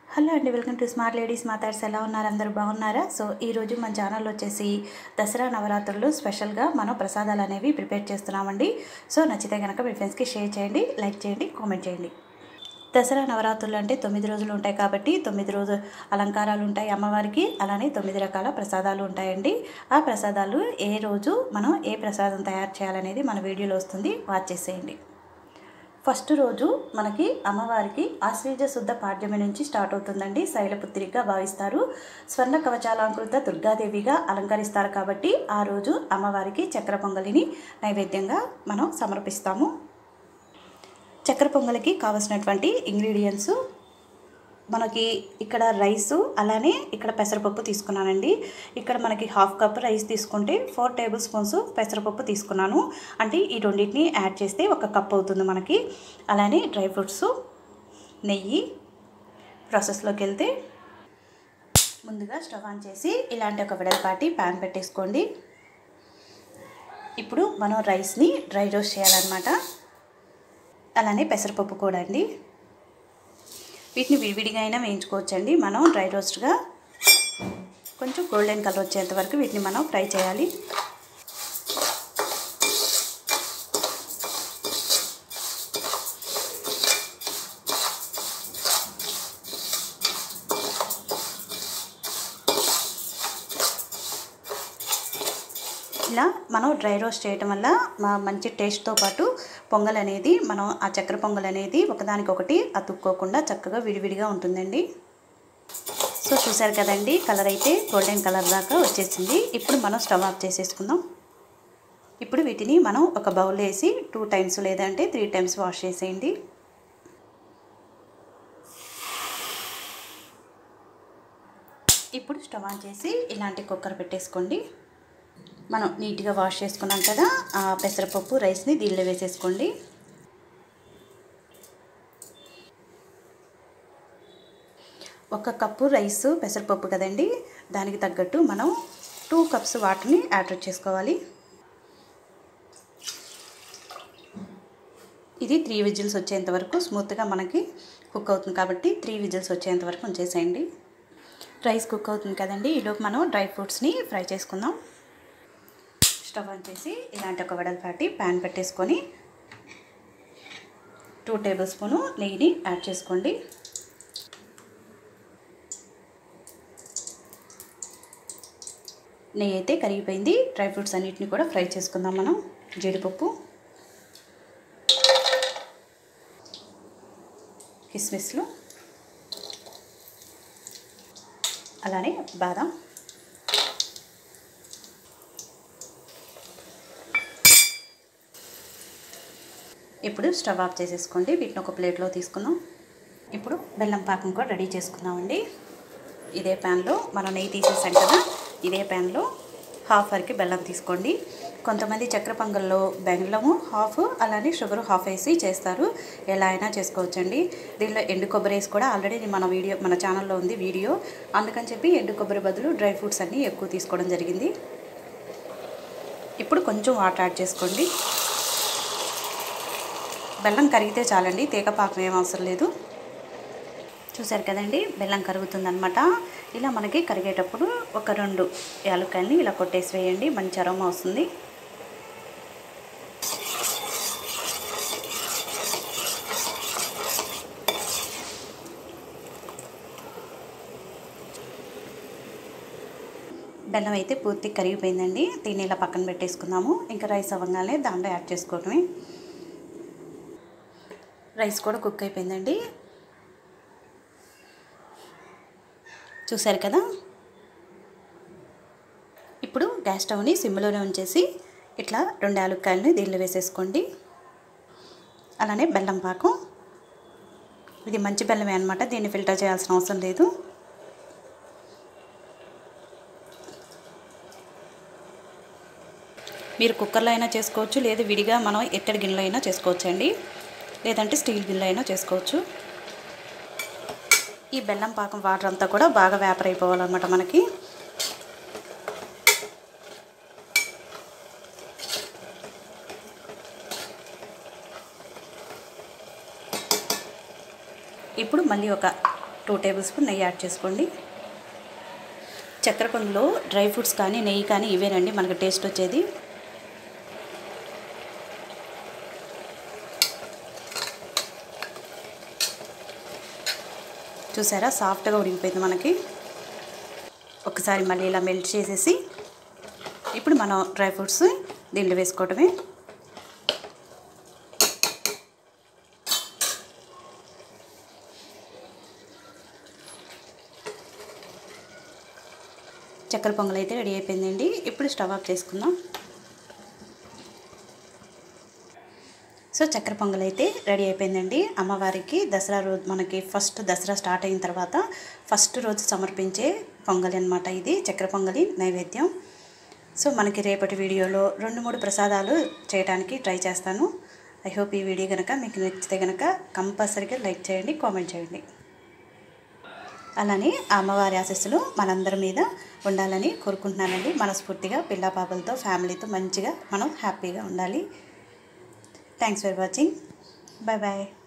hello అండి welcome to smart ladies మాతాడ్స్ ఎలా ఉన్నారు అందరూ బాగున్నారా సో ఈరోజు మన ఛానల్ వచ్చేసి దసరా నవరాత్రులు స్పెషల్గా మనం ప్రసాదాలు అనేవి ప్రిపేర్ చేస్తున్నామండి సో నచ్చితే కనుక మీ ఫ్రెండ్స్కి షేర్ చేయండి లైక్ చేయండి కామెంట్ చేయండి దసరా నవరాత్రులు అంటే తొమ్మిది రోజులు ఉంటాయి కాబట్టి తొమ్మిది రోజు అలంకారాలు ఉంటాయి అమ్మవారికి అలానే తొమ్మిది రకాల ప్రసాదాలు ఉంటాయండి ఆ ప్రసాదాలు ఏ రోజు మనం ఏ ప్రసాదం తయారు చేయాలనేది మన వీడియోలో వస్తుంది వాచ్ చేసేయండి ఫస్ట్ రోజు మనకి అమ్మవారికి ఆశ్వీజ శుద్ధ పాడ్యమి నుంచి స్టార్ట్ అవుతుందండి శైలపుత్రిగా భావిస్తారు స్వర్ణ కవచాలంకృత దుర్గాదేవిగా అలంకరిస్తారు కాబట్టి ఆ రోజు అమ్మవారికి చక్ర పొంగలిని నైవేద్యంగా మనం సమర్పిస్తాము చక్కెర పొంగలికి కావలసినటువంటి ఇంగ్రీడియంట్స్ మనకి ఇక్కడ రైసు అలానే ఇక్కడ పెసరపప్పు తీసుకున్నానండి ఇక్కడ మనకి హాఫ్ కప్ రైస్ తీసుకుంటే ఫోర్ టేబుల్ స్పూన్స్ పెసరపప్పు తీసుకున్నాను అంటే ఈ రెండింటిని యాడ్ చేస్తే ఒక కప్ అవుతుంది మనకి అలానే డ్రై ఫ్రూట్స్ నెయ్యి ప్రాసెస్లోకి వెళ్తే ముందుగా స్టవ్ ఆన్ చేసి ఇలాంటి ఒక వెడల్పాటి ప్యాన్ పెట్టేసుకోండి ఇప్పుడు మనం రైస్ని డ్రై రోస్ట్ చేయాలన్నమాట అలానే పెసరపప్పు కూడా అండి వీటిని విడివిడిగా అయినా వేయించుకోవచ్చండి మనం డ్రై రోస్ట్గా కొంచెం గోల్డెన్ కలర్ వచ్చేంత వరకు వీటిని మనం ఫ్రై చేయాలి ఇలా మనం డ్రై రోస్ట్ చేయటం వల్ల మా మంచి టేస్ట్తో పాటు పొంగల్ అనేది మనం ఆ చక్కెర పొంగల్ అనేది ఒకదానికొకటి అతుక్కోకుండా చక్కగా విడివిడిగా ఉంటుందండి సో చూసారు కదండి కలర్ అయితే గోల్డెన్ కలర్ దాకా వచ్చేసింది ఇప్పుడు మనం స్టవ్ ఆఫ్ చేసేసుకుందాం ఇప్పుడు వీటిని మనం ఒక బౌల్ వేసి టూ టైమ్స్ లేదంటే త్రీ టైమ్స్ వాష్ చేసేయండి ఇప్పుడు స్టవ్ ఆన్ చేసి ఇలాంటి కుక్కర్ పెట్టేసుకోండి మనం నీట్గా వాష్ చేసుకున్నాం కదా ఆ పెసరపప్పు రైస్ని దీనిలో వేసేసుకోండి ఒక కప్పు రైస్ పెసరపప్పు కదండి దానికి తగ్గట్టు మనం టూ కప్స్ వాటర్ని యాడ్ చేసుకోవాలి ఇది త్రీ విజిల్స్ వచ్చేంత వరకు స్మూత్గా మనకి కుక్ అవుతుంది కాబట్టి త్రీ విజిల్స్ వచ్చేంత వరకు ఉంచేసేయండి రైస్ కుక్ అవుతుంది కదండి ఈలోపు మనం డ్రై ఫ్రూట్స్ని ఫ్రై చేసుకుందాం స్టవ్ ఆన్ చేసి ఇలాంటి ఒక వెడల్పాటి ప్యాన్ పెట్టేసుకొని టూ టేబుల్ స్పూను నెయ్యిని యాడ్ చేసుకోండి నెయ్యి అయితే కరిగిపోయింది డ్రై ఫ్రూట్స్ అన్నిటిని కూడా ఫ్రై చేసుకుందాం మనం జీడిపప్పు కిస్మిస్లు అలానే బాదం ఇప్పుడు స్టవ్ ఆఫ్ చేసేసుకోండి వీటిని ఒక ప్లేట్లో తీసుకుందాం ఇప్పుడు బెల్లం పాకం కూడా రెడీ చేసుకుందామండి ఇదే ప్యాన్లో మనం నెయ్యి తీసేసాం కదా ఇదే ప్యాన్లో హాఫ్ వరకు బెల్లం తీసుకోండి కొంతమంది చక్కెర పొంగల్లో బెల్లము హాఫ్ అలానే షుగర్ హాఫ్ వేసి చేస్తారు ఎలా అయినా చేసుకోవచ్చండి దీనిలో ఎండు కొబ్బరి వేసి కూడా ఆల్రెడీ మన వీడియో మన ఛానల్లో ఉంది వీడియో అందుకని చెప్పి ఎండు కొబ్బరి బదులు డ్రై ఫ్రూట్స్ అన్నీ ఎక్కువ తీసుకోవడం జరిగింది ఇప్పుడు కొంచెం వాటర్ యాడ్ చేసుకోండి బెల్లం కరిగితే చాలండి తీగపాకం ఏం అవసరం లేదు చూసారు కదండి బెల్లం కరుగుతుందనమాట ఇలా మనకి కరిగేటప్పుడు ఒక రెండు యాలక్కాయలని ఇలా కొట్టేసి వేయండి మంచి అరోమా వస్తుంది బెల్లం అయితే పూర్తి కరిగిపోయిందండి దీన్ని ఇలా పక్కన పెట్టేసుకుందాము ఇంకా రైస్ అవ్వగానే దాంట్లో యాడ్ చేసుకోవటమే రైస్ కూడా కుక్ అయిపోయిందండి చూసారు కదా ఇప్పుడు గ్యాస్ స్టవ్ని సిమ్లోనే ఉంచేసి ఇట్లా రెండు యాలక్కాయలని దీనిలో వేసేసుకోండి అలానే బెల్లం పాకం ఇది మంచి బెల్లమే అనమాట దీన్ని ఫిల్టర్ చేయాల్సిన అవసరం లేదు మీరు కుక్కర్లో అయినా చేసుకోవచ్చు లేదు విడిగా మనం ఎత్తడి గిన్నెలో అయినా చేసుకోవచ్చు అండి లేదంటే స్టీల్ గిన్నెలో అయినా చేసుకోవచ్చు ఈ బెల్లం పాకం వాటర్ అంతా కూడా బాగా వేపర్ అయిపోవాలన్నమాట మనకి ఇప్పుడు మళ్ళీ ఒక టూ టేబుల్ స్పూన్ నెయ్యి యాడ్ చేసుకోండి చక్కెర పొంగులో డ్రై ఫ్రూట్స్ కానీ నెయ్యి కానీ ఇవేనండి మనకు టేస్ట్ వచ్చేది చూసారా సాఫ్ట్గా ఉడికిపోయింది మనకి ఒకసారి మళ్ళీ ఇలా మెల్ట్ చేసేసి ఇప్పుడు మనం డ్రై ఫ్రూట్స్ దీంట్లో వేసుకోవటమే చక్కెర పొంగల్ అయితే రెడీ అయిపోయిందండి ఇప్పుడు స్టవ్ ఆఫ్ చేసుకుందాం సో చక్కెర పొంగల్ అయితే రెడీ అయిపోయిందండి అమ్మవారికి దసరా రోజు మనకి ఫస్ట్ దసరా స్టార్ట్ అయిన తర్వాత ఫస్ట్ రోజు సమర్పించే పొంగలి అనమాట ఇది చక్కెర పొంగలి నైవేద్యం సో మనకి రేపటి వీడియోలో రెండు మూడు ప్రసాదాలు చేయడానికి ట్రై చేస్తాను ఐ హోప్ ఈ వీడియో కనుక మీకు నచ్చితే కనుక కంపల్సరీగా లైక్ చేయండి కామెంట్ చేయండి అలానే ఆ అమ్మవారి ఆశస్సులు మనందరి మీద ఉండాలని కోరుకుంటున్నానండి మనస్ఫూర్తిగా పిల్ల పాపలతో ఫ్యామిలీతో మంచిగా మనం హ్యాపీగా ఉండాలి thanks for watching bye bye